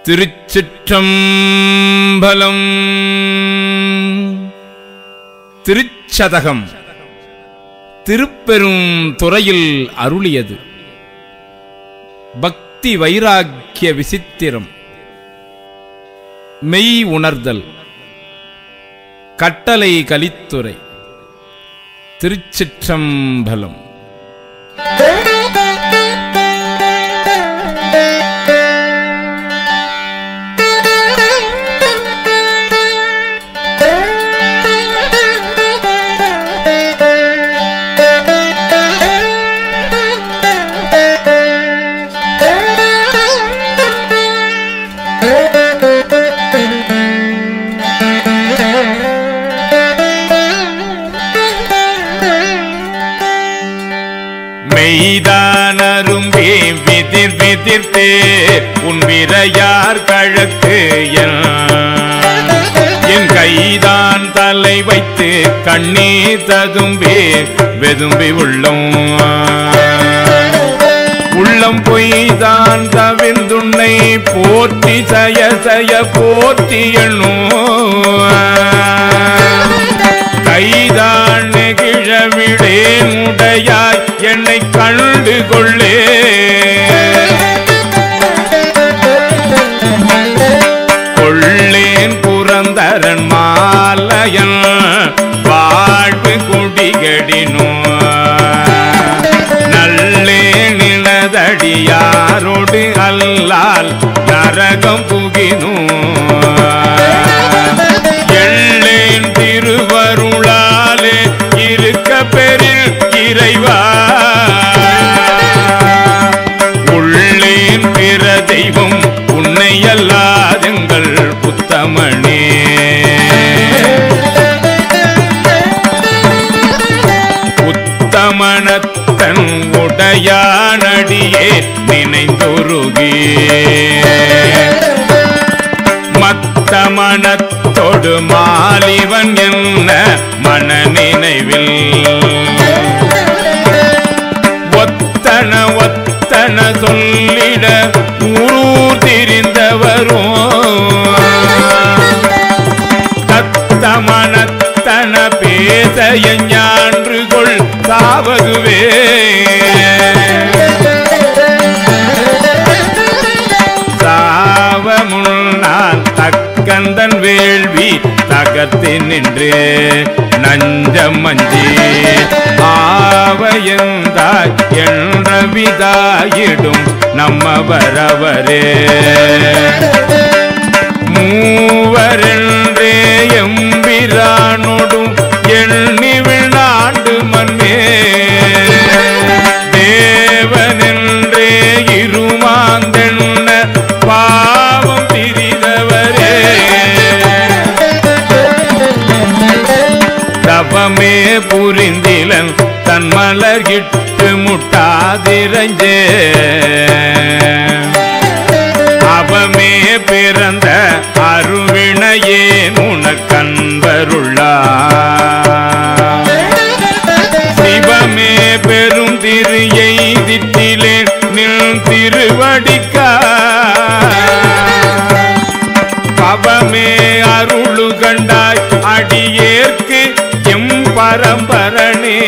திருச்சிற்றம்பலம் திருச்சதகம் திருப்பெரும் துறையில் அருளியது பக்தி வைராக்கிய விசித்திரம் மெய் உணர்தல் கட்டளை கலித்துறை திருச்சிற்றம்பலம் மெய்தானரும்பே விதிர் விதிர்த்தே உன் விரையார் கழக்கு என் என் கைதான் தலை வைத்து கண்ணீர் ததும்பே வெதும்பி உள்ளம் உள்ளம் பொய்தான் தவிர்ந்துன்னை போற்றி சய சய போற்றி எண்ணும் கைதான் நெகிழவிடேன் உடையாய் என்னை கண்டு கொள்ளே கொள்ளேன் புரந்தரன் மாலையன் வாழ்வு குடிகடினோ நல்லே நினதடியாரோடு அல்லால் நரகம் புகினோ எள்ளேன் திருவருளாலே இருக்க பெரில் இறைவா உள்ளேன் பிற தெய்வம் உன்னை அல்லாதெங்கள் புத்தமணே உத்தமனத்தன் உடையானடியே நினைந்துருகே மத்தமனத்தொடு மாலிவன் என்ன மன நினைவில் ஒத்தன ஒத்தன சொல்லிட ஊரூர் திரிந்தவரும் தத்தமனத்தன பேச எஞ்ஞான்று கொள் சாவதுவே சாவ முன்னால் தக்கந்தன் வேள்வி தகர்த்து நின்று நஞ்சம் மஞ்சி ஆவையந்தாய் என்ற விதாயிடும் நம்ம வரவரே மூவரென்றே எம்பிரானொடும் எண்ணி விழாண்டு மண்ணே தேவனென்றே இருமாந்தென்ன பாவம் திரிதவரே தவமே புரிந்திலன் தன் மலர்கிட்டு முட்டாதிரஞ்சே அவமே பிறந்த அருவினையே உனக்கன்பருள்ளா சிவமே பெரும் திரு எய்திட்டிலே நின் திருவடிக்கா பவமே அருளு கண்டாய் அடியேற்கு எம் பரம்பரணே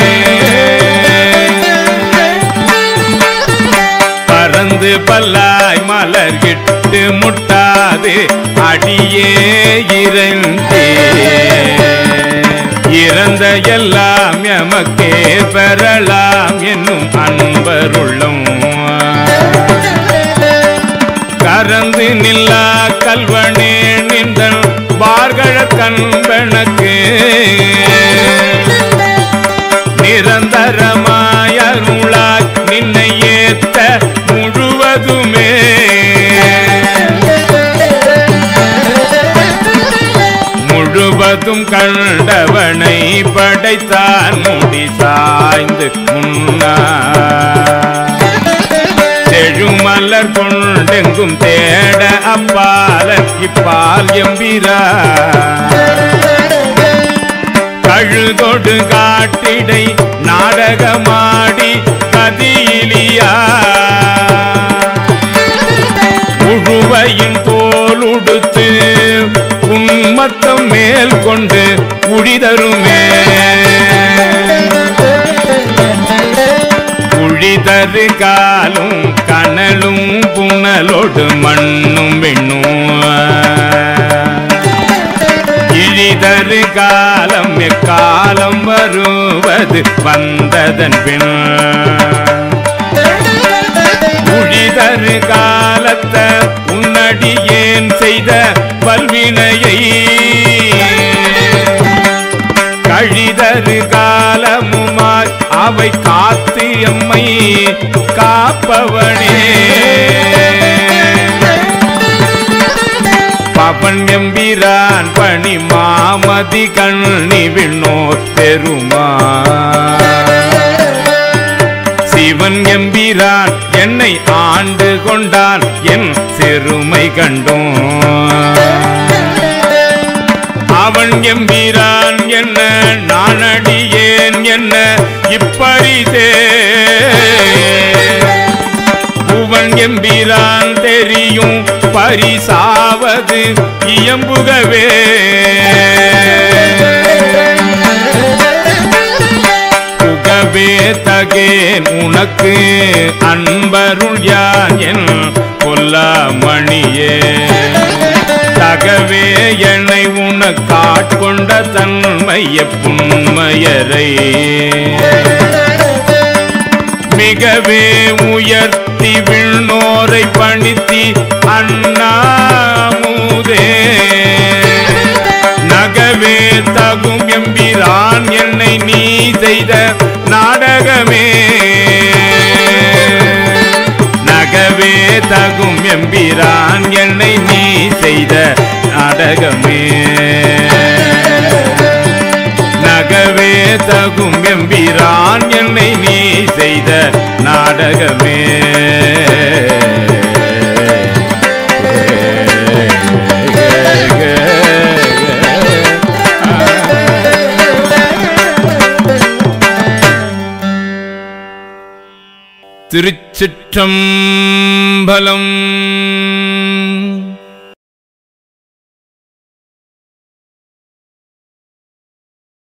பறந்து பல்லாய் மலர்கிட்டு முட்டாது அடியே இறந்தே இறந்த எல்லாம் எமக்கே பெறலாம் என்னும் அன்பருள்ளும் கறந்து நில்லா கல்வனே நின்றன் பார்கழ கண்பனக்கு நிரந்தரமாய் அருளாய் நின்னை ஏத்த முழுவதுமே முழுவதும் கண்டவனை படைத்தான் முடி சாய்ந்து முன்னா செழுமலர் கொண்டெங்கும் தேட அப்பால இப்பால் எம்பிரா கழுதொடு காட்டிடை நாடகமாடி கதியிலியா முழு குருவையின் தோலுடுத்து உன்மத்தம் மேல் கொண்டு உழிதருமே உழிதரு காலும் கனலும் புனலோடு மண்ணும் விண்ணும் இழிதரு காலம் எக்காலம் வருவது வந்ததன் பின் உழிதரு காலத்த உன்னடியேன் செய்த பல்வினையை கழிதரு காலமுமாய் அவை காத்து எம்மை காப்பவனே பவன் எம்பிரான் பணி மாமதி கண்ணி விண்ணோர் பெருமா சிவன் எம்பிரான் என்னை ஆண்டு கொண்டான் என் சிறுமை கண்டோம் அவன் எம்பிரான் என்ன நானடியேன் என்ன இப்பரிதே புவன் எம்பிரான் தெரியும் பரிசாவது இயம்புகவே புகவே தகேன் உனக்கு அன்பருள் யான் என் கொல்லாமணியே தகவே என்னை உனக்காட்கொண்ட தன்மைய புண்மையரை மிகவே உயர்த்தி விண்ணோரை பணித்தி அண்ணாமுதே நகவே தகும் எம்பிரான் என்னை நீ செய்த நாடகமே நகவே தகும் எம்பிரான் என்னை நீ செய்த நாடகமே நகவே தகும் எம்பிரான் என்னை நீ செய்த நாடகமே திருச்சிற்றம்பலம்